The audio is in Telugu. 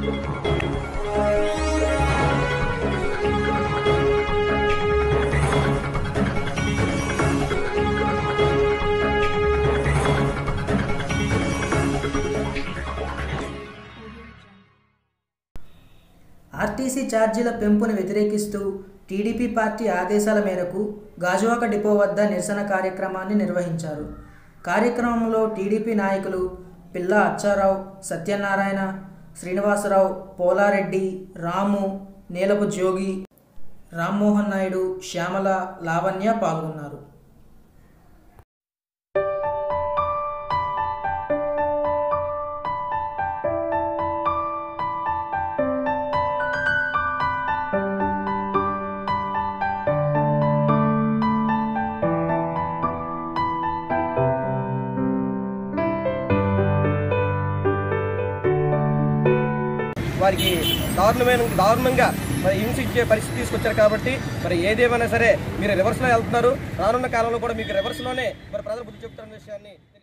ఆర్టీసీ ఛార్జీల పెంపును వ్యతిరేకిస్తూ టీడీపీ పార్టీ ఆదేశాల మేరకు గాజువాక డిపో వద్ద నిరసన కార్యక్రమాన్ని నిర్వహించారు కార్యక్రమంలో టీడీపీ నాయకులు పిల్ల అచ్చారావు సత్యనారాయణ శ్రీనివాసరావు పోలారెడ్డి రాము నీలపు జోగి రామ్మోహన్ నాయుడు శ్యామల లావణ్య పాల్గొన్నారు వారికి దారుణమైన దారుణంగా మరి హింసించే పరిస్థితి తీసుకొచ్చారు కాబట్టి మరి ఏదేమైనా సరే మీరు రివర్స్లో వెళ్తున్నారు రానున్న కాలంలో కూడా మీకు రివర్స్లోనే మరి ప్రజలు బుద్ధి చెప్తున్న విషయాన్ని